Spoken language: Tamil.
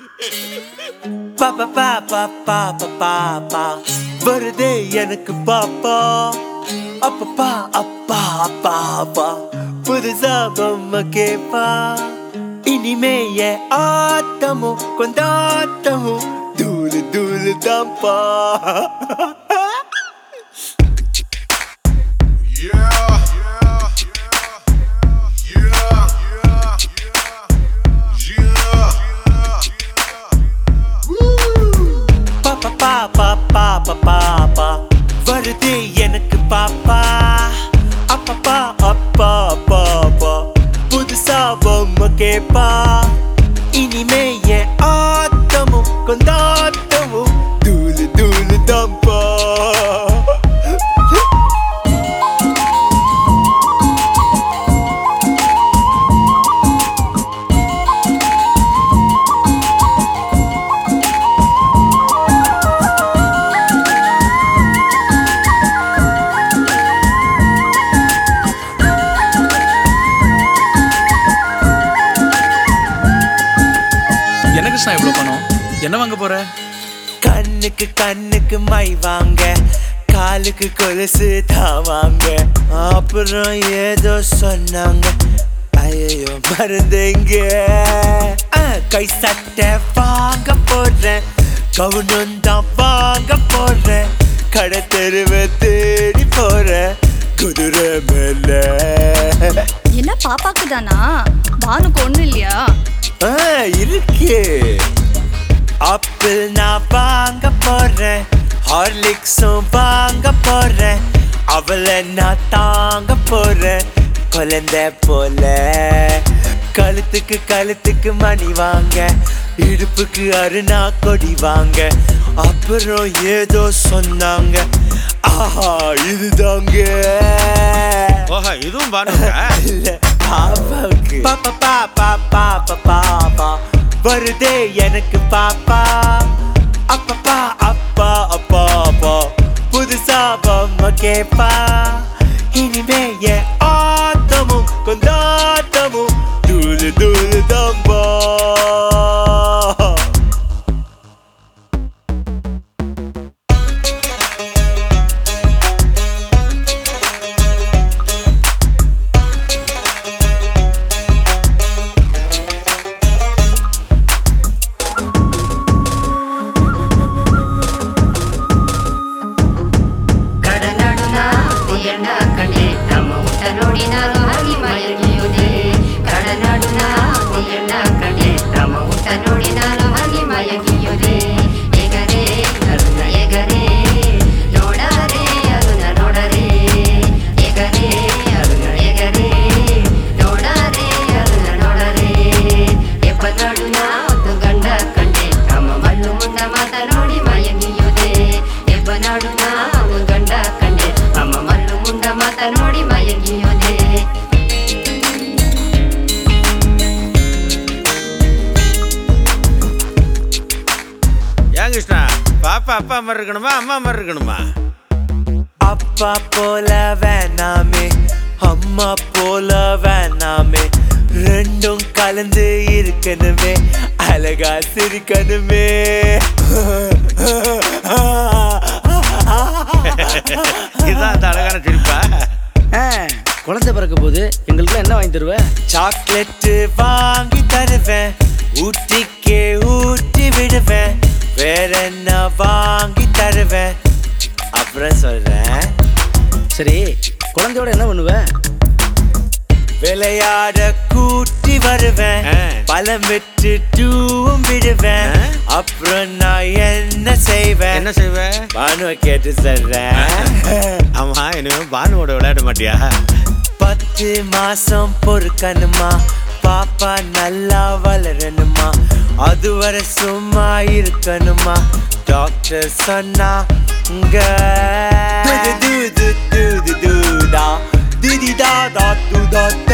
பாப்பா பாப்பா பாப்பா பாப்பா வருதே எனக்கு பாப்பா அப்பப்பா அப்பா அப்பா அப்பா புதுசா பொம்மை கேப்பா இனிமே என் ஆட்டமும் கொண்டாட்டமும் தூளு தூளு தான்ப்பா பாப்பா பாப்பா பாப்பா பாப்பா வருது எனக்கு பாப்பா அப்பப்பா அப்பா அப்பா அப்பா புதுசா பொம்மை கேப்பா இனிமே என் ஆட்டமும் கொண்டாட்டமும் தூளு தூளு தான்ப்பா என்ன கிருஷ்ணா இவ்வளவு பணம் என்ன வாங்க போற கண்ணுக்கு கண்ணுக்கு மை வாங்க காலுக்கு கொலுசு தான் வாங்க அப்புறம் ஏதோ சொன்னாங்க ஐயோ மருந்துங்க கை சட்டை வாங்க போடுறேன் கவுனும் தான் வாங்க போடுறேன் கடை தெருவை தேடி போறேன் குதிரை மேல என்ன பாப்பாக்கு தானா பானுக்கு ஒண்ணும் இல்லையா ஆ, இருக்கு ஆப்பிள் நான் வாங்க போறேன் ஹார்லிக்ஸும் வாங்க போறேன் அவளை நான் தாங்க போறேன் குழந்தை போல கழுத்துக்கு கழுத்துக்கு மணி வாங்க இடுப்புக்கு அருணா கொடி வாங்க அப்புறம் ஏதோ சொன்னாங்க ஆஹா இதுதாங்க ஓஹோ இதுவும் பானுக்கா இல்ல, பாப்பாவுக்கு பாப்பா பாப்பா பாப்பா பாப்பா வருதே எனக்கு பாப்பா அப்பப்பா அப்பா அப்பா அப்பா புதுசா பொம்மை கேப்பா இனிமே என் ஆட்டமும் கொண்டாட்டமும் தூளு தூளு தம்பா ಕಡನಾಡುನ ಉಯಣ್ಣ ಕಂಡೆ ನಮ್ಮ ಊಟ ನೋಡಿ ನಾನು ಹಾಗೆ ಮಯಗಿಯುವುದೇ ಕಡನಾಡುನ ಉಯಣ್ಣ ಕಂಡೆ ನಮ್ಮ ಊಟ ನೋಡಿ ನಾನು ಹಾಗೆ ಮಯಗಿಯುವುದೇ ಎಗರೆ ಅರುಣ ಎಗರೆ ನೋಡರೆ ಅರುಣ ನೋಡರೆ ಎಗರೆ ಅರುಣ ಎಗರೆ ನೋಡರೆ ಅರುಣ ನೋಡರೆ ಎಪ್ಪನಾಡುನ ಒಂದು ಗಂಡ ಕಂಡೆ ನಮ್ಮ ಮಳ್ಳು ಮುಂಡ ಮಾತ ನೋಡಿ ಮಯಗಿಯುವುದೇ ಎಬ್ಬನಾಡುನ ಒಂದು ಗಂಡ ಕಂಡೆ ಅಮ್ಮ ಮಲ್ಲು ಮುಂಡ ಮಾತ ನೋಡಿ ಮಯಗಿಯುವುದೇ ஏன் கிருஷ்ணா பாப்பா அப்பா மாதிரி இருக்கணுமா அம்மா மாதிரி இருக்கணுமா அப்பா போல வேணாமே அம்மா போல வேணாமே ரெண்டும் கலந்து இருக்கணுமே அழகா சிரிக்கணுமே இதுதான் அந்த அழகான சிரிப்பா ஆ, குழந்தை பிறக்க போது எங்களுக்கு என்ன வாங்கி தருவ சாக்லேட் வாங்கி தருவேன் ஊட்டிக்கே ஊட்டி விடுவேன் வேற என்ன வாங்கி தருவேன் அப்புறம் சொல்றேன் சரி குழந்தையோட என்ன பண்ணுவ விளையாட கூட்டி வருவேன் ஆ. பழம் விட்டு டூவும் விடுவேன் ஆ. அப்புறம் நான் என்ன செய்வேன் என்ன செய்வ பானுவை கேட்டு சொல்றேன் ஆமா இனிமே பானுவோட விளையாட மாட்டியா பத்து மாசம் பொறுக்கணுமா பாப்பா நல்லா வளரணுமா அதுவரை சும்மா இருக்கணுமா டாக்டர் சொன்னாங்க துது துது துது துதா திதி தாதா துதா